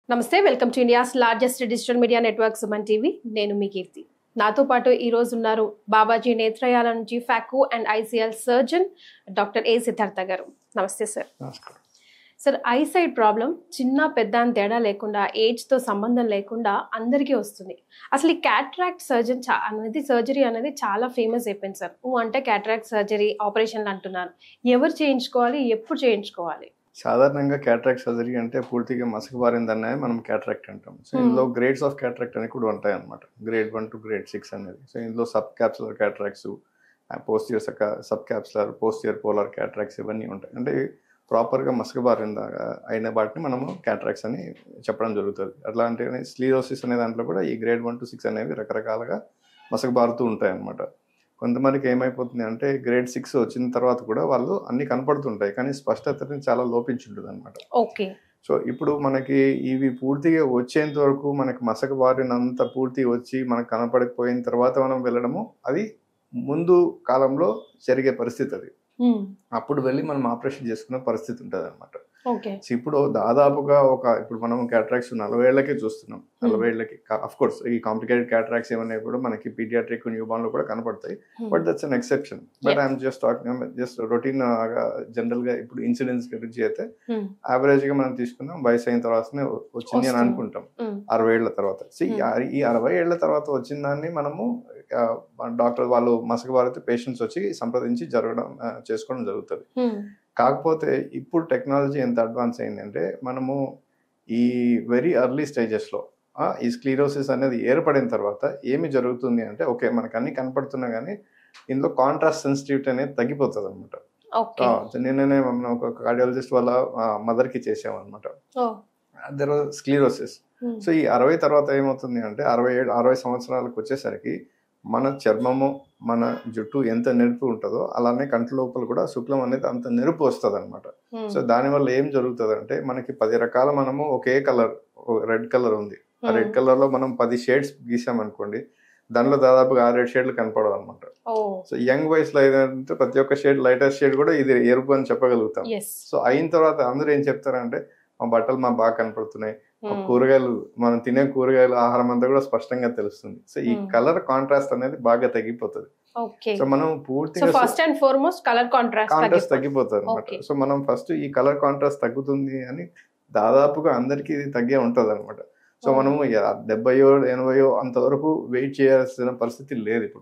నమస్తే welcome to India's largest digital media network Suman TV నేను మీ కీర్తి నాతో పాటు ఈ రోజు ఉన్నారు బాబాజీ నేత్రయాల నుంచి phaco and ICL surgeon doctor A Siddhartha గారు నమస్తే సార్ నమస్కారం సార్ ఐసైట్ ప్రాబ్లం చిన్న పెద్ద అని తేడా లేకుండా ఏజ్తో సంబంధం లేకుండా అందరికీ వస్తుంది అసలు ఈ క్యాట్రాక్ట్ సర్జన్ చా అనేది సర్జరీ అనేది చాలా ఫేమస్ అయిపోయింది సార్ నువ్వు అంటే క్యాట్రాక్ట్ సర్జరీ ఆపరేషన్లు అంటున్నారు ఎవరు చేయించుకోవాలి ఎప్పుడు చేయించుకోవాలి సాధారణంగా క్యాట్రాక్ట్ సర్జరీ అంటే పూర్తిగా మసకబారిందనే మనం క్యాట్రాక్ట్ అంటాం సో Hmm. ఇందులో గ్రేడ్స్ ఆఫ్ క్యాట్రాక్ట్ అని కూడా ఉంటాయి అనమాట grade one to grade six అనేది సో ఇందులో sub capsular cataracts posterior sub capsular posterior polar cataracts ఇవన్నీ ఉంటాయి అంటే ప్రాపర్గా మసకబారింద అయిన వాటిని మనము క్యాట్రాక్ట్స్ అని చెప్పడం జరుగుతుంది అట్లా అంటే స్లీరోసిస్ అనే దాంట్లో కూడా ఈ గ్రేడ్ వన్ టు సిక్స్ అనేవి రకరకాలుగా మసకబారుతూ ఉంటాయి అన్నమాట కొంతమందికి ఏమైపోతుంది అంటే గ్రేడ్ సిక్స్ వచ్చిన తర్వాత కూడా వాళ్ళు అన్ని కనపడుతుంటాయి కానీ స్పష్టతని చాలా లోపించుంటుంది అనమాట ఓకే సో ఇప్పుడు మనకి ఇవి పూర్తిగా వచ్చేంత వరకు మనకి మసక బారినంత పూర్తి వచ్చి మనకు కనపడకపోయిన తర్వాత మనం వెళ్ళడము అది ముందు కాలంలో జరిగే పరిస్థితి అది అప్పుడు వెళ్ళి మనం ఆపరేషన్ చేసుకునే పరిస్థితి ఉంటుంది అనమాట ఓకే సో ఇప్పుడు దాదాపుగా ఒక ఇప్పుడు మనం క్యాట్రాక్స్ నలభై ఏళ్ళకే చూస్తున్నాం నలభై ఏళ్ళకి అఫ్ కోర్స్ ఈ కాంప్లికేటెడ్ క్యాట్రాక్స్ ఏమన్నా కూడా మనకి పీడియాట్రిక్ న్యూబార్న్ లో కూడా కనపడతాయి but that's an exception but Yeah. I'm just talking just routine general గా ఇప్పుడు ఇన్సిడెంట్స్ గురించి అయితే యావరేజ్ గా మనం తీసుకుందాం వయసు అయిన తర్వాతనే వచ్చింది అని వస్తుంది. అనుకుంటాం అరవై ఏళ్ల తర్వాత సో ఈ అర- ఈ అరవై ఏళ్ల తర్వాత వచ్చిన దాన్ని మనము డాక్టర్ వాళ్ళు మసక వారితే పేషెంట్స్ వచ్చి సంప్రదించి జరగడం ఆ, చేసుకోవడం జరుగుతుంది కాకపోతే ఇప్పుడు టెక్నాలజీ ఎంత అడ్వాన్స్ అయిందంటే మనము ఈ వెరీ ఎర్లీ స్టేజెస్లో ఈ స్క్లీరోసిస్ అనేది ఏర్పడిన తర్వాత ఏమి జరుగుతుంది అంటే ఓకే మనకు అన్ని కనపడుతున్నా కానీ ఇందులో కాంట్రాస్ట్ సెన్సిటివిటీ అనేది తగ్గిపోతుంది అనమాట ఓకే నిన్ననే మనం ఒక కార్డియాలజిస్ట్ వాళ్ళ మదర్కి చేసామన్నమాట దర్ స్క్లీరోసిస్ సో ఈ అరవై తర్వాత ఏమవుతుంది అంటే అరవై ఏడు అరవై సంవత్సరాలకు వచ్చేసరికి మన చర్మము మన జుట్టు ఎంత నెరుపు ఉంటుందో అలానే కంటి లోపల కూడా శుక్లం అనేది అంత నెరుపు వస్తుంది అనమాట సో దానివల్ల ఏం జరుగుతుంది అంటే మనకి పది రకాల మనము ఒకే కలర్ రెడ్ కలర్ ఉంది ఆ రెడ్ కలర్ లో మనం పది షేడ్స్ గీసామనుకోండి దానిలో దాదాపుగా ఆరేడు షేడ్లు కనపడవు అనమాట ఓ సో యంగ్ వయసులో ఏదంటే ప్రతి ఒక్క షేడ్ లైటెస్ట్ షేడ్ కూడా ఇది ఎరుపు అని చెప్పగలుగుతాం ఎస్ సో అయిన తర్వాత అందరూ ఏం చెప్తారంటే మా బట్టలు మా బాగా కనపడుతున్నాయి ఆ కూరగాయలు మనం తినే కూరగాయలు ఆహారం అంతా కూడా స్పష్టంగా తెలుస్తుంది సో ఈ Hmm. కలర్ కాంట్రాస్ట్ అనేది బాగా తగ్గిపోతుంది ఓకే సో మనం సో పూర్తిగా first and foremost colour contrast contrast తగ్గిపోతుంది అనమాట Okay. సో మనం ఫస్ట్ ఈ కలర్ కాంట్రాస్ట్ తగ్గుతుంది అని దాదాపుగా అందరికీ ఇది తగ్గే ఉంటది అనమాట సో Oh. మనము యా- డెబ్బయో ఎనభయో అంతవరకు వెయిట్ చేయాల్సిన పరిస్థితి లేదు ఇప్పుడు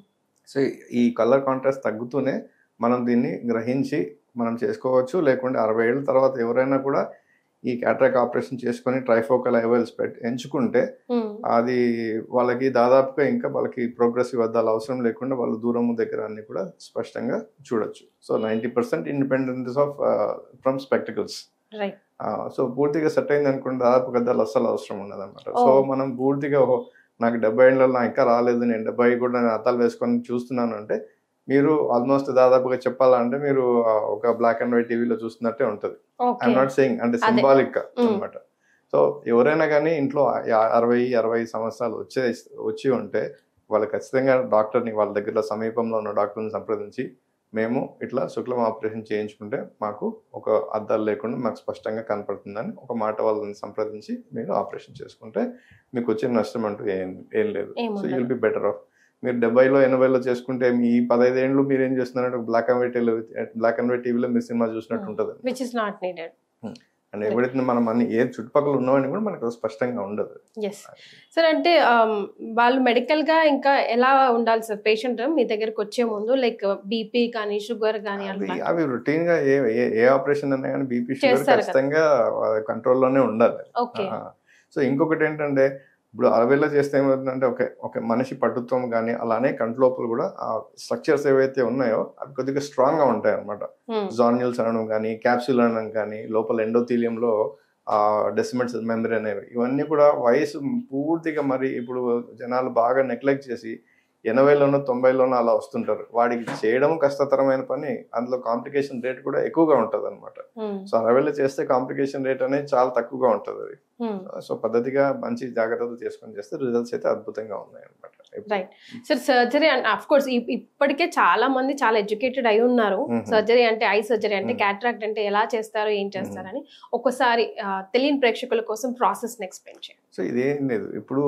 సో ఈ కలర్ కాంట్రాస్ట్ తగ్గుతూనే మనం దీన్ని గ్రహించి మనం చేసుకోవచ్చు లేకుంటే అరవై ఏళ్ళ తర్వాత ఎవరైనా కూడా ఈ క్యాట్రాక్ ఆపరేషన్ చేసుకొని ట్రైఫోకల్ ఐవెల్స్ పెట్టి ఎంచుకుంటే అది వాళ్ళకి దాదాపుగా ఇంకా వాళ్ళకి ప్రోగ్రెసివ్ అద్దాలు అవసరం లేకుండా వాళ్ళు దూరము దగ్గర అన్ని కూడా స్పష్టంగా చూడొచ్చు so ninety percent independence of from spectacles right so పూర్తిగా సెట్ అయింది అనుకుంటే దాదాపు అద్దాలు అస్సలు అవసరం ఉండదు అనమాట సో Oh. మనం పూర్తిగా ఓహో నాకు డెబ్బై ఏళ్ళలో నాకు ఇంకా రాలేదు నేను డెబ్బై కూడా నేను అద్దాలు వేసుకొని చూస్తున్నాను అంటే మీరు ఆల్మోస్ట్ దాదాపుగా చెప్పాలంటే మీరు ఆ, ఒక బ్లాక్ అండ్ వైట్ టీవీలో చూస్తున్నట్టే ఉంటుంది ఓకే ఐఎమ్ నాట్ సెయింగ్ అంటే అదే. Symbolic Mm. అనమాట సో ఎవరైనా కానీ ఇంట్లో యా- అరవై అరవై సంవత్సరాలు వచ్చే వచ్చి ఉంటే వాళ్ళు ఖచ్చితంగా డాక్టర్ని వాళ్ళ దగ్గర సమీపంలో ఉన్న డాక్టర్ని సంప్రదించి మేము ఇట్లా శుక్లం ఆపరేషన్ చేయించుకుంటే మాకు ఒక అద్దాలు లేకుండా మాకు స్పష్టంగా కనపడుతుందని ఒక మాట వాళ్ళని సంప్రదించి మీరు ఆపరేషన్ చేసుకుంటే మీకు వచ్చే నష్టం అంటూ ఏం ఏం లేదు ఏం సో ఉండదు. యుల్ బి బెటర్ ఆఫ్ మీరు డెబ్బైలో ఎనభైలో చేసుకుంటే మీ పదహైదు ఏళ్ళు మీరు ఏం చేస్తున్నారంటే black and white black and white టీవీలో మీరు సినిమా చూసినట్టు ఉంటుంది which is not needed and ఎప్పుడైతే మనం అన్ని ఏ చుట్టుపక్కల ఉన్నామని కూడా మనకు స్పష్టంగా ఉండదు ఎస్ సార్ అంటే um, వాళ్ళు మెడికల్ గా ఇంకా ఎలా ఉండాలి సార్ పేషెంట్ మీ దగ్గరకు వచ్చే ముందు లైక్ బీపీ కానీ షుగర్ కానీ అవి అట్లా అవి రొటీన్ గా ఏ ఏ- ఏ ఆపరేషన్ అన్నా కానీ బీపీ షుగర్ చేస్తారు కదా. ఖచ్చితంగా కంట్రోల్లోనే ఉండాలి ఓకే సో ఇంకొకటి ఏంటంటే ఇప్పుడు అరవైలో చేస్తే ఏమవుతుందంటే ఒక ఒక మనిషి పట్టుత్వం కానీ అలానే కంటి లోపల కూడా ఆ స్ట్రక్చర్స్ ఏవైతే ఉన్నాయో అవి కొద్దిగా స్ట్రాంగ్ గా ఉంటాయి అనమాట జాన్యుల్స్ అనడం కానీ క్యాప్సూల్ అనడం కానీ లోపల ఎండోథీలియంలో ఆ డెసిమెంట్స్ మెమరీ అనేవి ఇవన్నీ కూడా వయసు పూర్తిగా మరి ఇప్పుడు జనాలు బాగా నెగ్లెక్ట్ చేసి ఎనభైలోనో తొంభైలోనో అలా వస్తుంటారు వాడికి చేయడం కష్టతరమైన పని అందులో కాంప్లికేషన్ రేట్ కూడా ఎక్కువగా ఉంటుంది అనమాట ఉమ్, సో అరవైలో చేస్తే కాంప్లికేషన్ రేట్ అనేది చాలా తక్కువగా ఉంటుంది అది ఉమ్. సో పద్ధతిగా మంచి జాగ్రత్తలు చేసుకొని చేస్తే రిజల్ట్స్ అయితే అద్భుతంగా ఉన్నాయి అనమాట Right. Sir surgery and of course ఇప్పటికే చాలా మంది చాలా ఎడ్యుకేటెడ్ అయి ఉన్నారు Mhm. సర్జరీ అంటే ఐ సర్జరీ అంటే Mhm. క్యాట్రాక్ట్ అంటే ఎలా చేస్తారు ఏం చేస్తారని ఒక్కసారి ఆ, తెలియని ప్రేక్షకుల కోసం ప్రాసెస్ ఎక్స్ప్లెయిన్ చేయండి సో ఇదేం లేదు ఇప్పుడు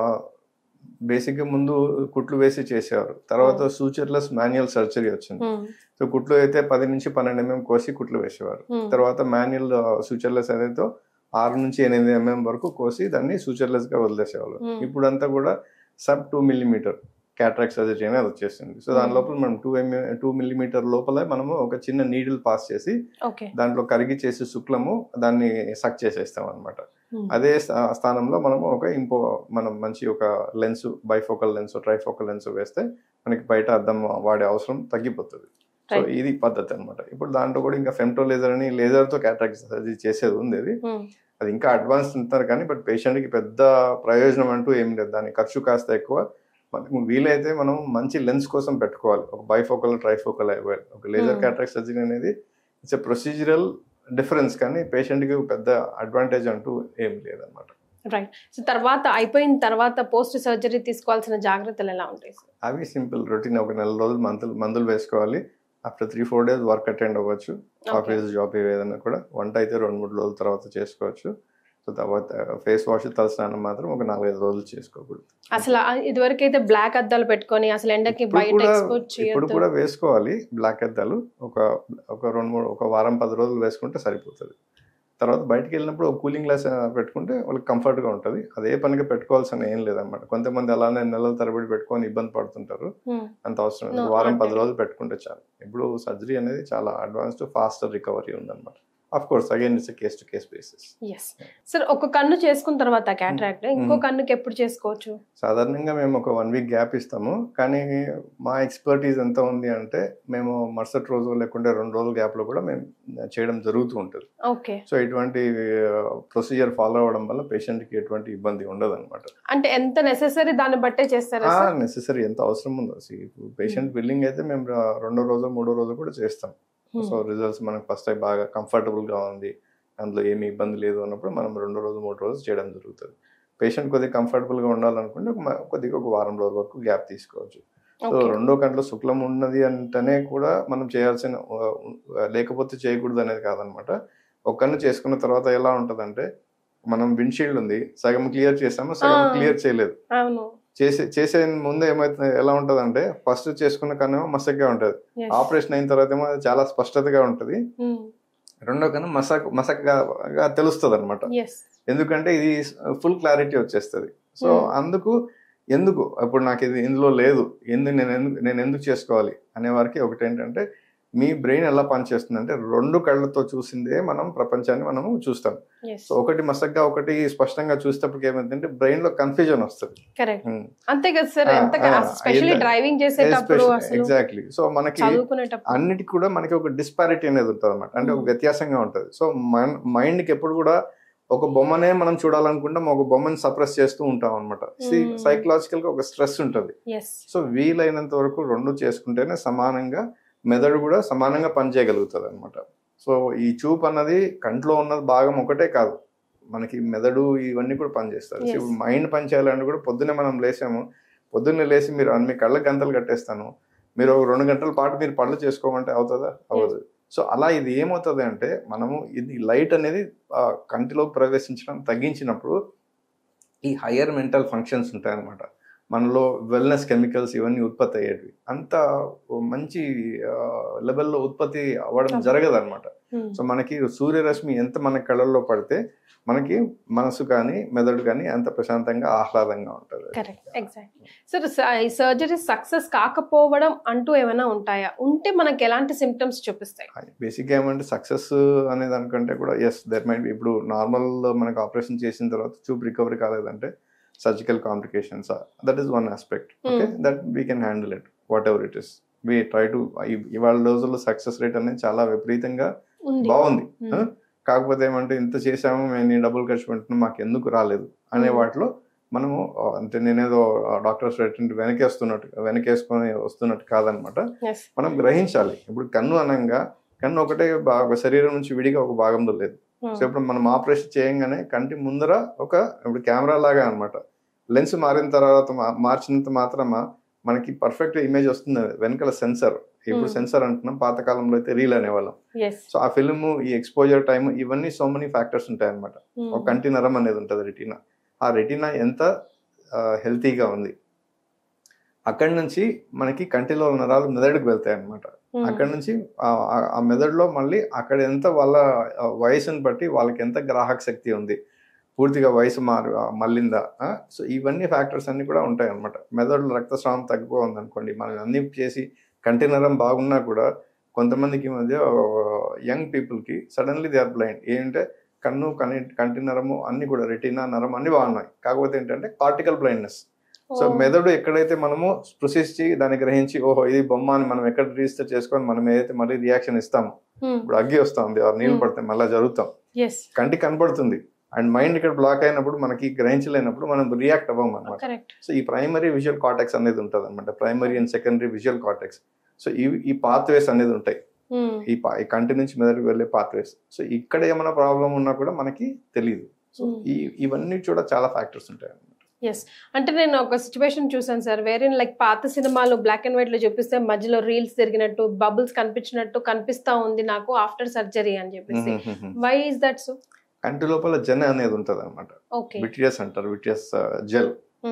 బేసిక్గా ముందు కుట్లు వేసి చేసేవారు తర్వాత సూచర్లెస్ మాన్యువల్ సర్జరీ వచ్చింది ఉమ్, సో కుట్లు అయితే పది నుంచి పన్నెండు ఎంఎం కోసి కుట్లు వేసేవారు ఉమ్, తర్వాత మాన్యువల్ సూచర్లెస్ ఏదైతే ఆరు నుంచి ఎనిమిది ఎంఎం వరకు కోసి దాన్ని సూచర్లెస్ గా వదిలేసేవాళ్ళు Hmm. ఇప్పుడు అంతా కూడా sub two millimetre cataract surgery అనేది వచ్చేసింది సో దాని Hmm. లోపల మనం టూ ఎంఏ టూ మిల్లీమీటర్ లోపల మనము ఒక చిన్న నీడిల్ పాస్ చేసి ఓకే దాంట్లో కరిగి చేసి శుక్లము దాన్ని సక్ చేసేస్తాం అనమాట ఉమ్, అదే స్థా- స్థానంలో మనము ఒక ఇంపో మనం మంచి ఒక lens bifocal lens trifocal lens వేస్తే మనకి బయట అద్దం వాడే అవసరం తగ్గిపోతుంది సో Right. ఇది పద్ధతి అన్నమాట ఇప్పుడు దాంట్లో కూడా ఇంకా ఫెమ్టో లేజర్ అని లేజర్ తో క్యాట్రాక్ట్ సర్జరీ చేసేది ఉంది అది ఉమ్, అది ఇంకా అడ్వాన్స్ ఉంటున్నారు కానీ బట్ పేషెంట్ కి పెద్ద ప్రయోజనం అంటూ ఏం లేదు దాని ఖర్చు కాస్త ఎక్కువ మనకు వీలైతే మనం మంచి లెన్స్ కోసం పెట్టుకోవాలి ఒక బైఫోకల్ ట్రైఫోకల్ ఒక లేజర్ Hmm. క్యాట్రాక్ట్ సర్జరీ అనేది ఇట్స్ ఎ ప్రొసీజరల్ డిఫరెన్స్ కానీ పేషెంట్ కి పెద్ద అడ్వాంటేజ్ అంటూ ఏం లేదన్నమాట రైట్ సో తర్వాత అయిపోయిన తర్వాత పోస్ట్ సర్జరీ తీసుకోవాల్సిన జాగ్రత్తలు ఎలా ఉంటాయి సార్ అవి సింపుల్ రొటీన్ ఒక నెల రోజులు మందులు మందులు వేసుకోవాలి after three four days work attend అవ్వచ్చు ఆఫీస్ జాబ్ ఏదైనా కూడా వంట అయితే రెండు మూడు రోజుల తర్వాత చేసుకోవచ్చు సో తర్వాత ఫేస్ వాష్ తలస్నానం మాత్రం ఒక నాలుగైదు రోజులు చేసుకోకూడదు అసలు ఆ- ఇదివరకు అయితే బ్లాక్ అద్దాలు పెట్టుకొని అసలు ఎండకి ఇప్పుడు బయట కూడా ఎక్స్పోజ్ ఇప్పుడు చేయొద్దు కూడా వేసుకోవాలి బ్లాక్ అద్దాలు ఒక ఒక రెండు మూడు ఒక వారం పది రోజులు వేసుకుంటే సరిపోతుంది తర్వాత బయటికి వెళ్ళినప్పుడు ఒక కూలింగ్ గ్లాస్ పెట్టుకుంటే వాళ్ళకి కంఫర్ట్గా ఉంటుంది అదే పనిగా పెట్టుకోవాల్సిన ఏం లేదన్నమాట కొంతమంది అలానే నెలల తరబడి పెట్టుకొని ఇబ్బంది పడుతుంటారు ఉమ్, అంత అవసరం లేదు No, వారం పది అంటే- రోజులు పెట్టుకుంటే చాలు ఇప్పుడు సర్జరీ అనేది చాలా అడ్వాన్స్డ్ ఫాస్టర్ రికవరీ ఉందన్నమాట of course again it's case to case basis yes sir ఒక కన్ను చేసుకున్న తర్వాత క్యాట్రాక్ట్ ఇంకో కన్నుకి ఎప్పుడు చేసుకోవచ్చు సాధారణంగా మేము ఒక వన్ వీక్ గ్యాప్ ఇస్తాము కానీ మా ఎక్స్పర్టీస్ ఎంత ఉంది అంటే మేము మరుసటి రోజు లేకుంటే రెండు రోజుల గ్యాప్లో కూడా మేము చేయడం జరుగుతూ ఉంటుంది ఓకే సో ఇటువంటి ప్రొసీజర్ ఫాలో అవ్వడం వల్ల పేషెంట్కి ఎటువంటి ఇబ్బంది ఉండదు అనమాట అంటే ఎంత నెసెసరీ దాన్ని బట్టే చేస్తారా సార్ నెసెసరీ ఎంత అవసరం ఉందో పేషెంట్ బిల్లింగ్ అయితే మేము ర- రెండో రోజు మూడో రోజు కూడా చేస్తాం సో రిజల్ట్స్ మనకు ఫస్ట్ టైం బాగా comfortable గా ఉంది అందులో ఏమి ఇబ్బంది లేదు అన్నప్పుడు మనం రెండో రోజు మూడు రోజు చేయడం జరుగుతుంది పేషెంట్ కొద్దిగా comfortable గా ఉండాలనుకుంటే ఒక మ- కొద్దిగా ఒక వారం రోజుల వరకు గ్యాప్ తీసుకోవచ్చు సో ఓకే రెండో కంట్లో శుక్లం ఉన్నది అంటేనే కూడా మనం చేయాల్సిన ఆ, లేకపోతే చేయకూడదు అనేది కాదనమాట ఒక కన్ను చేసుకున్న తర్వాత ఎలా ఉంటదంటే మనం విండ్షీల్డ్ ఉంది సగం క్లియర్ చేసాము సగం ఆ. క్లియర్ చేయలేదు అవును చేసే చేసే ముందు ఏమైతుంది ఎలా ఉంటదంటే ఫస్ట్ చేసుకున్న కన్ను మసగ్గా ఉంటది Yes. ఆపరేషన్ అయిన తర్వాత ఏమో అది చాలా స్పష్టతగా ఉంటది ఉమ్, రెండో కన్ను మసక్ మసక్గా తెలుస్తుంది అనమాట ఎస్ ఎందుకంటే ఇది ఫుల్ క్లారిటీ వచ్చేస్తుంది సో Hmm. అందుకు ఎందుకు ఇప్పుడు నాకు ఇది ఇందులో లేదు ఎందుకు నేను ఎందుకు నేను ఎందుకు చేసుకోవాలి అనే వారికి ఒకటి ఏంటంటే మీ బ్రెయిన్ ఎలా పనిచేస్తుంది అంటే రెండు కళ్ళతో చూసిందే మనం ప్రపంచాన్ని మనము చూస్తాం ఎస్ సో ఒకటి మసగ్గా ఒకటి స్పష్టంగా చూసేటప్పటికి ఏమైందంటే బ్రెయిన్ లో కన్ఫ్యూజన్ వస్తుంది కరెక్ట్ అంతే కదా సార్ ఆ, ఎంత ఆ, స్పెషల్లీ ఎంత- డ్రైవింగ్ చేసేటప్పుడు అసలు ఎగ్జాక్ట్లీ సో మనకి చదువుకునేటప్పుడు అన్నిటికి కూడా మనకి ఒక డిస్పారిటీ అనేది ఉంటుంది అనమాట అంటే ఒక Hmm. వ్యత్యాసంగా ఉంటుంది సో మైండ్ కి ఎప్పుడు కూడా ఒక బొమ్మనే మనం చూడాలనుకుంటాం ఒక బొమ్మని సప్రెస్ చేస్తూ ఉంటాం అనమాట Hmm. సైకలాజికల్ గా ఒక స్ట్రెస్ ఉంటుంది ఎస్ సో వీలైనంత వరకు రెండు చేసుకుంటేనే సమానంగా మెదడు కూడా సమానంగా పనిచేయగలుగుతుంది అనమాట సో ఈ చూపు అన్నది కంట్లో ఉన్నది భాగం ఒకటే కాదు మనకి మెదడు ఇవన్నీ కూడా పనిచేస్తారు Yes. ఇప్పుడు మైండ్ పని చేయాలంటే కూడా పొద్దున్నే మనం లేసాము పొద్దున్నే లేచి మీరు అన్ని కళ్ళ గంతలు కట్టేస్తాను మీరు ఒక రెండు గంటల పాటు మీరు పళ్ళు చేసుకోమంటే అవుతుందా అవ్వదు సో అలా ఇది ఏమవుతుంది అంటే మనము ఇది లైట్ అనేది ఆ, కంటిలోకి ప్రవేశించడం తగ్గించినప్పుడు ఈ హయ్యర్ మెంటల్ ఫంక్షన్స్ ఉంటాయన్నమాట మనలో వెల్నెస్ కెమికల్స్ ఇవన్నీ ఉత్పత్తి అయ్యేటివి అంత మంచి లెవెల్లో ఉత్పత్తి అవ్వడం Okay. జరగదు అనమాట సో మనకి సూర్యరశ్మి ఎంత మన కళ్ళల్లో పడితే మనకి మనసు కానీ మెదడు కానీ అంత ప్రశాంతంగా ఆహ్లాదంగా ఉంటుంది కరెక్ట్ ఎగ్జాక్ట్ సార్ ఈ సర్జరీ సక్సెస్ కాకపోవడం అంటూ ఏమైనా ఉంటాయా ఉంటే మనకి ఎలాంటి సిమ్టమ్స్ చూపిస్తాయి బేసిక్గా ఏమంటే సక్సెస్ అనే దానికంటే కూడా ఎస్ దర్ మైట్ ఇప్పుడు నార్మల్ మనకు ఆపరేషన్ చేసిన తర్వాత చూపు రికవరీ కాలేదంటే surgical complications that is one aspect okay Hmm. That we can handle it whatever it is we try to ఇవాళ రోజుల్లో సక్సెస్ రేట్ అనేది చాలా విపరీతంగా ఉంది బాగుంది Hmm. Huh? కాకపోతే ఏమంటే ఇంత చేసాము మేము ఈ డబ్బులు ఖర్చు పెట్టుకున్నాం మాకు ఎందుకు రాలేదు అనే Hmm. వాటిలో మనము ఆ, అంటే నేనేదో డాక్టర్స్ వెనకేస్తున్నట్టు వెనకేసుకొని వస్తున్నట్టు కాదనమాట ఎస్ మనం గ్రహించాలి ఇప్పుడు కన్ను అనంగా కన్ను ఒకటే భాగ శరీరం నుంచి విడిగా ఒక భాగంలో లేదు సో ఇప్పుడు మనం ఆపరేషన్ చేయంగానే కంటి ముందర ఒక ఇప్పుడు కెమెరా లాగా అన్నమాట లెన్స్ మారిన తర్వాత మా- మార్చినంత మాత్రమా మనకి పర్ఫెక్ట్ ఇమేజ్ వస్తుంది వెనకాల సెన్సర్ ఇప్పుడు Hmm. సెన్సర్ అంటున్నాం పాతకాలంలో అయితే రీల్ అనేవాళ్ళం ఎస్ సో ఆ ఫిల్మ్ ఈ ఎక్స్పోజర్ టైం ఇవన్నీ సో మెనీ ఫ్యాక్టర్స్ ఉంటాయి అనమాట ఒక కంటి నరం అనేది ఉంటుంది రెటీనా ఆ రెటీనా ఎంత హెల్తీగా ఉంది అక్కడి నుంచి మనకి కంటిలో ఉన్న నరాలు మెదడుకు వెళ్తాయి అనమాట అక్కడ నుంచి ఆ- ఆ- ఆ మెదడులో మళ్ళీ అక్కడ ఎంత వాళ్ళ ఆ, వయసుని బట్టి వాళ్ళకి ఎంత గ్రాహక శక్తి ఉంది పూర్తిగా వయసు మారు ఆ, మళ్ళిందా ఆ? సో ఇవన్నీ ఫ్యాక్టర్స్ అన్ని కూడా ఉంటాయి అనమాట మెదడులో రక్తస్రావం తగ్గిపోతుంది అనుకోండి మనం అన్ని చేసి కంటి నరం బాగున్నా కూడా కొంతమందికి ఈ మధ్య యంగ్ పీపుల్కి సడన్లీ దే ఆర్ బ్లైండ్ ఏంటంటే కన్ను కని కంటి నరము అన్ని కూడా రెటీనా నరం అన్ని బాగున్నాయి కాకపోతే ఏంటంటే కార్టికల్ బ్లైండ్నెస్ సో మెదడు ఎక్కడైతే మనము స్పృశించి దాన్ని గ్రహించి ఓహో ఇది బొమ్మ అని మనం ఎక్కడ రిజిస్టర్ చేసుకొని మనం ఏదైతే మళ్ళీ రియాక్షన్ ఇస్తామో ఇప్పుడు అగ్గి వస్తుంది ఆ నీళ్ళు Hmm. పడతాయి మళ్ళీ జరుగుతాం ఎస్ కంటి కనపడుతుంది అండ్ మైండ్ ఇక్కడ బ్లాక్ అయినప్పుడు మనకి గ్రహించలేనప్పుడు మనం రియాక్ట్ అవ్వం అనమాట కరెక్ట్ సో ఈ ప్రైమరీ విజువల్ కార్టెక్స్ అనేది ఉంటుంది అనమాట primary and secondary visual cortex so ఈ ఈ పాత్వేస్ అనేది ఉంటాయి ఈ పా- ఈ కంటి నుంచి మెదడుకు వెళ్ళే పాత్వేస్ సో ఇక్కడ ఏమైనా ప్రాబ్లం ఉన్నా కూడా మనకి తెలియదు సో Hmm. ఈ ఇవన్నీ కూడా చాలా ఫ్యాక్టర్స్ ఉంటాయి అన్నమాట అంటే నేను ఒక సిచ్యువేషన్ చూసాను సార్ వేరే లైక్ పాత సినిమాలు బ్లాక్ అండ్ వైట్ లో చూపిస్తే మధ్యలో రీల్స్ తిరిగినట్టు బబుల్స్ కనిపించినట్టు కనిపిస్తా ఉంది నాకు ఆఫ్టర్ సర్జరీ అని చెప్పేసి వై ఇస్ దట్ సో కంటి లోపల జన అనేది ఉంటుంది అనమాట ఓకే విటియస్ అంటారు విటియస్ జెల్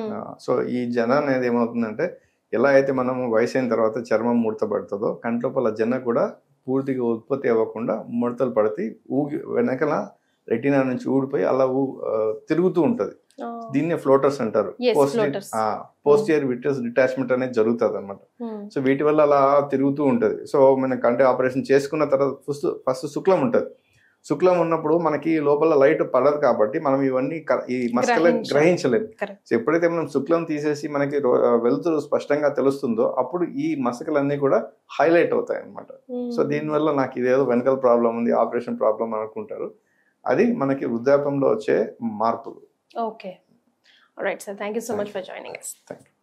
సో ఈ జన అనేది ఏమవుతుందంటే ఎలా అయితే మనం వయసు అయిన తర్వాత చర్మం ముడత పడుతుందో కంటి లోపల జన కూడా పూర్తిగా ఉత్పత్తి అవ్వకుండా ముడతలు పడితే ఊగి వెనకల రెటీనా నుంచి ఊడిపోయి అలా ఊ ఆ, తిరుగుతూ ఉంటది దీన్నే ఫ్లోటర్స్ అంటారు Yes, floaters. Posterior vitreous detachment అనేది జరుగుతుంది అనమాట సో వీటి వల్ల అలా తిరుగుతూ ఉంటది సో మన కంటి ఆపరేషన్ చేసుకున్న తర్వాత ఫస్ట్ ఫస్ట్ శుక్లం ఉంటది శుక్లం ఉన్నప్పుడు మనకి లోపల లైట్ పడదు కాబట్టి మనం ఇవన్నీ క- ఈ మస్కల గ్రహించ- గ్రహించలేము Correct. సో ఎప్పుడైతే మనం శుక్లం తీసేసి మనకి రో- వెలుతురు స్పష్టంగా తెలుస్తుందో అప్పుడు ఈ మసకలన్నీ కూడా హైలైట్ అవుతాయి అన్నమాట సో దీనివల్ల నాకు ఇదేదో వెనకల్ ప్రాబ్లం ఉంది ఆపరేషన్ ప్రాబ్లం అనుకుంటారు అది మనకి వృద్ధాప్యంలో వచ్చే మార్పులు okay right sir thank you so much for joining us thank you